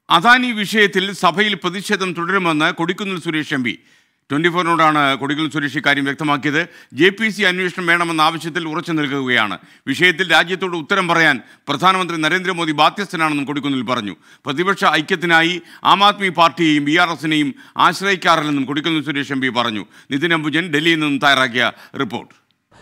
അദാനി വിഷയത്തിൽ സഭയിൽ പ്രതിഷേധം തുടരുമെന്ന് Kodikunnil Suresh M P twenty ഫോറിനോടാണ് കൊടിക്കുന്നിൽ സുരേഷ് ഇക്കാര്യം വ്യക്തമാക്കിയത് ജെ പി സി അന്വേഷണം വേണമെന്ന ആവശ്യത്തിൽ ഉറച്ചു നിൽക്കുകയാണ് വിഷയത്തിൽ രാജ്യത്തോട് ഉത്തരം പറയാൻ പ്രധാനമന്ത്രി നരേന്ദ്രമോദി ബാധ്യസ്ഥനാണെന്നും കൊടിക്കുന്നിൽ പറഞ്ഞു പ്രതിപക്ഷ ഐക്യത്തിനായി ആം ആദ്മി പാർട്ടിയെയും ബി ആർ എസിനെയും ആശ്രയിക്കാറില്ലെന്നും കൊടിക്കുന്നിൽ സുരേഷ് എം പി പറഞ്ഞു നിതിൻ അംബുജൻ ഡൽഹിയിൽ നിന്നും തയ്യാറാക്കിയ റിപ്പോർട്ട്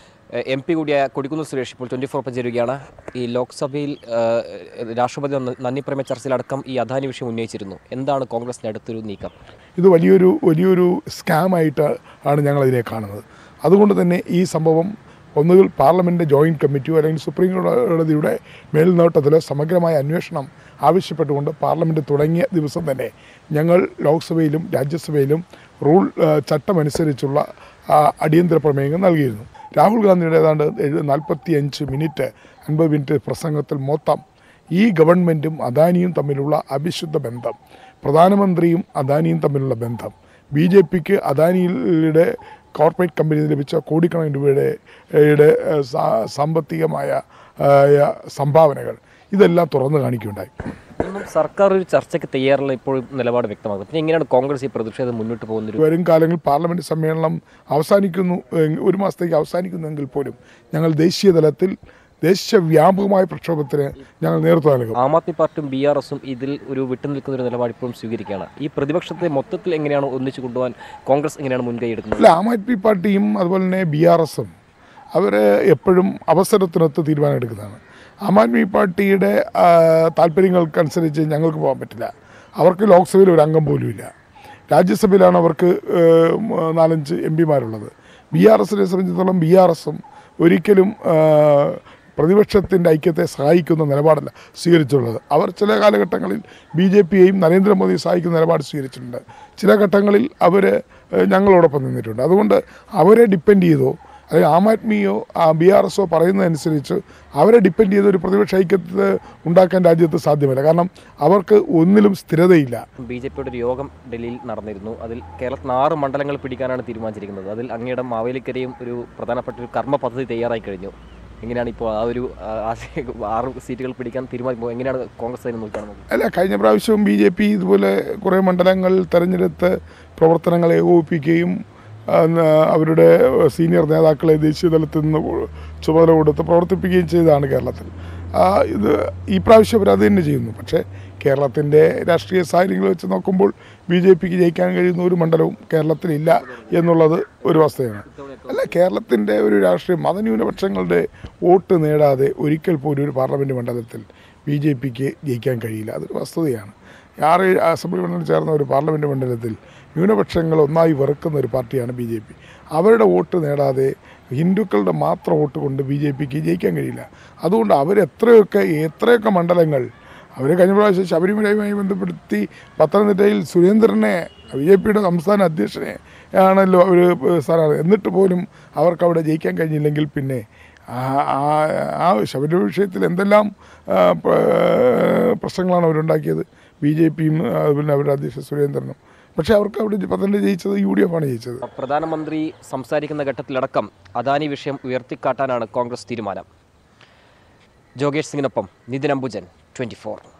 എം പി കൂടിയായ കൊടിക്കുന്നിൽ സുരേഷ് ഇപ്പോൾ ട്വൻറ്റി ഫോർ ചേരുകയാണ് ഈ ലോക്സഭയിൽ ഏഹ്, രാഷ്ട്രപതി നന്ദി- നന്ദി പ്രമേയ ചർച്ചയിലടക്കം ഈ അദാനി വിഷയം ഉന്നയിച്ചിരുന്നു എന്താണ് കോൺഗ്രസിൻ്റെ അടുത്തൊരു നീക്കം ഇത് വലിയൊരു വലിയൊരു സ്കാമായിട്ട് ആണ് ഞങ്ങളിതിനെ കാണുന്നത് അതുകൊണ്ട് തന്നെ ഈ സംഭവം ഒന്നുകിൽ പാർലമെൻറ്റ് ജോയിൻറ്റ് കമ്മിറ്റിയോ അല്ലെങ്കിൽ സുപ്രീം കോടതിയുടെ മേൽനോട്ടത്തിലോ സമഗ്രമായ അന്വേഷണം ആവശ്യപ്പെട്ടുകൊണ്ട് പാർലമെൻറ്റ് തുടങ്ങിയ ദിവസം തന്നെ ഞങ്ങൾ ലോക്സഭയിലും രാജ്യസഭയിലും റൂൾ ആ, ചട്ടമനുസരിച്ചുള്ള ആ, അടിയന്തര പ്രമേയങ്ങൾ നൽകിയിരുന്നു രാഹുൽ ഗാന്ധിയുടെ ഏതാണ്ട് എഴു നാൽപ്പത്തി അഞ്ച് മിനിറ്റ് അൻപത് മിനിറ്റ് പ്രസംഗത്തിൽ മൊത്തം ഈ ഗവൺമെൻറ്റും അദാനിയും തമ്മിലുള്ള അവിശുദ്ധ ബന്ധം പ്രധാനമന്ത്രിയും അദാനിയും തമ്മിലുള്ള ബന്ധം ബി ജെ പിക്ക് അദാനിയുടെ കോർപ്പറേറ്റ് കമ്പനിയിൽ ലഭിച്ച കോടിക്കണക്കിന് രൂപയുടെ യുടെ, ഏഹ്, സാ- സാമ്പത്തികമായ ആയ സംഭാവനകൾ ഇതെല്ലാം തുറന്നു കാണിക്കുകയുണ്ടായി ഒന്നും സർക്കാർ ഒരു ചർച്ചയ്ക്ക് തയ്യാറുള്ള ഇപ്പോഴും നിലപാട് വ്യക്തമാക്കും പിന്നെ എങ്ങനെയാണ് കോൺഗ്രസ് ഈ പ്രതിഷേധം മുന്നോട്ട് പോകുന്നൊരു വരും കാലങ്ങളിൽ പാർലമെൻറ്റ് സമ്മേളനം അവസാനിക്കുന്നു എങ് ഒരു മാസത്തേക്ക് അവസാനിക്കുന്നെങ്കിൽ പോലും ഞങ്ങൾ ദേശീയ തലത്തിൽ ദേശവ്യാപകമായ പ്രക്ഷോഭത്തിന് ഞങ്ങൾ നേതൃത്വം നൽകും ആം ആദ്മി പാർട്ടിയും ബി ആർ എസും ഇതിൽ ഒരു വിട്ടുനിൽക്കുന്ന ഒരു നിലപാട് ഇപ്പോഴും സ്വീകരിക്കുകയാണ് ഈ പ്രതിപക്ഷത്തെ മൊത്തത്തിൽ എങ്ങനെയാണ് ഒന്നിച്ചു കൊണ്ടുപോകാൻ കോൺഗ്രസ് എങ്ങനെയാണ് മുൻകൈ എടുക്കുന്നത് അല്ല ആം ആദ്മി പാർട്ടിയും അതുപോലെ തന്നെ ബി ആർ എസും അവർ എപ്പോഴും അവസരത്തിനൊത്ത് തീരുമാനം എടുക്കുന്നതാണ് ആം ആദ്മി പാർട്ടിയുടെ ആ, താല്പര്യങ്ങൾക്കനുസരിച്ച് ഞങ്ങൾക്ക് പോകാൻ പറ്റില്ല അവർക്ക് ലോക്സഭയിൽ ഒരു അംഗം പോലും ഇല്ല രാജ്യസഭയിലാണ് അവർക്ക് ഏഹ്, മ- നാലഞ്ച് എം പിമാരുള്ളത് ബി ആർ എസിനെ സംബന്ധിച്ചിടത്തോളം ബി ആർ എസും ഒരിക്കലും ഏഹ്, പ്രതിപക്ഷത്തിൻ്റെ ഐക്യത്തെ സഹായിക്കുന്ന നിലപാടല്ല സ്വീകരിച്ചുള്ളത് അവർ ചില കാലഘട്ടങ്ങളിൽ ബി ജെ പിയെയും നരേന്ദ്രമോദിയെ സഹായിക്കുന്ന നിലപാട് സ്വീകരിച്ചിട്ടുണ്ട് ചില ഘട്ടങ്ങളിൽ അവർ ഞങ്ങളോടൊപ്പം നിന്നിട്ടുണ്ട് അതുകൊണ്ട് അവരെ ഡിപ്പെൻഡ് ചെയ്തോ അല്ലെങ്കിൽ ആം ആദ്മിയോ ബി ആർ എസോ പറയുന്നതനുസരിച്ച് അവരെ ഡിപ്പെൻഡ് ചെയ്ത ഒരു പ്രതിപക്ഷ ഐക്യത്തെ ഉണ്ടാക്കാൻ രാജ്യത്ത് സാധ്യമല്ല കാരണം അവർക്ക് ഒന്നിലും സ്ഥിരതയില്ല ബി ജെ പിയുടെ ഒരു യോഗം ഡൽഹിയിൽ നടന്നിരുന്നു അതിൽ കേരളത്തിൽ ആറ് മണ്ഡലങ്ങൾ പിടിക്കാനാണ് തീരുമാനിച്ചിരിക്കുന്നത് അതിൽ അങ്ങയുടെ മാവേലിക്കരയും ഒരു പ്രധാനപ്പെട്ട ഒരു കർമ്മ പദ്ധതി തയ്യാറായി കഴിഞ്ഞു എങ്ങനെയാണ് ഇപ്പോൾ ആ ഒരു ആ, ആ ആറ് സീറ്റുകൾ പിടിക്കാൻ തീരുമാനിക്കുമ്പോൾ എങ്ങനെയാണ് കോൺഗ്രസ് അതിനെ നോക്കുകയാണെന്ന് അല്ല കഴിഞ്ഞ പ്രാവശ്യവും ബി ജെ പി ഇതുപോലെ കുറേ മണ്ഡലങ്ങൾ തെരഞ്ഞെടുത്ത് പ്രവർത്തനങ്ങളെ ഏകോപിപ്പിക്കുകയും ആ, ന- അവരുടെ സീനിയർ നേതാക്കളെ ദേശീയ തലത്തിൽ നിന്ന് ചുമതല കൊടുത്ത് പ്രവർത്തിപ്പിക്കുകയും ചെയ്തതാണ് കേരളത്തിൽ ആ, ഇത് ഈ പ്രാവശ്യം അവർ അത് തന്നെ ചെയ്യുന്നു പക്ഷേ കേരളത്തിൻ്റെ രാഷ്ട്രീയ സാഹചര്യങ്ങൾ വെച്ച് നോക്കുമ്പോൾ ബി ജെ പിക്ക് ജയിക്കാൻ കഴിയുന്ന ഒരു മണ്ഡലവും കേരളത്തിലില്ല എന്നുള്ളത് ഒരു വസ്തുതയാണ് അല്ല കേരളത്തിൻ്റെ ഒരു രാഷ്ട്രീയ മതന്യൂനപക്ഷങ്ങളുടെ വോട്ട് നേടാതെ ഒരിക്കൽ പോലും ഒരു പാർലമെൻറ്റ് മണ്ഡലത്തിൽ ബി ജെ പിക്ക് ജയിക്കാൻ കഴിയില്ല അതൊരു വസ്തുതയാണ് ആറ് അസംബ്ലി മണ്ഡലം ചേർന്ന ഒരു പാർലമെൻറ്റ് മണ്ഡലത്തിൽ ന്യൂനപക്ഷങ്ങൾ ഒന്നായി വെറുക്കുന്ന ഒരു പാർട്ടിയാണ് ബി ജെ പി അവരുടെ വോട്ട് നേടാതെ ഹിന്ദുക്കളുടെ മാത്രം വോട്ട് കൊണ്ട് ബി ജെ പിക്ക് ജയിക്കാൻ കഴിയില്ല അതുകൊണ്ട് അവരെത്രയൊക്കെ എത്രയൊക്കെ മണ്ഡലങ്ങൾ അവർ കഴിഞ്ഞ പ്രാവശ്യം ശബരിമലയുമായി ബന്ധപ്പെടുത്തി പത്തനംതിട്ടയിൽ സുരേന്ദ്രനെ ബി ജെ പിയുടെ സംസ്ഥാന അധ്യക്ഷനെ ആണല്ലോ അവർ സ്ഥാനാർത്ഥി എന്നിട്ട് പോലും അവർക്ക് അവിടെ ജയിക്കാൻ കഴിഞ്ഞില്ലെങ്കിൽ പിന്നെ ആ- ആ- ആ ശബരിമല വിഷയത്തിൽ എന്തെല്ലാം ആ, പ്ര- പ്രശ്നങ്ങളാണ് അവരുണ്ടാക്കിയത് ബി ജെ പിയും അതുപോലെ അവരുടെ അധ്യക്ഷൻ സുരേന്ദ്രനും പക്ഷേ അവർക്ക് അവിടെ പത്തനംതിട്ട ജയിച്ചത് യു ഡി എഫ് ആണ് ജയിച്ചത് പ്രധാനമന്ത്രി സംസാരിക്കുന്ന ഘട്ടത്തിലടക്കം അദാനി വിഷയം ഉയർത്തിക്കാട്ടാനാണ് കോൺഗ്രസ് തീരുമാനം ജോഗേഷ് സിംഗിനൊപ്പം നിതിൻ അംബുജൻ ട്വൻറ്റി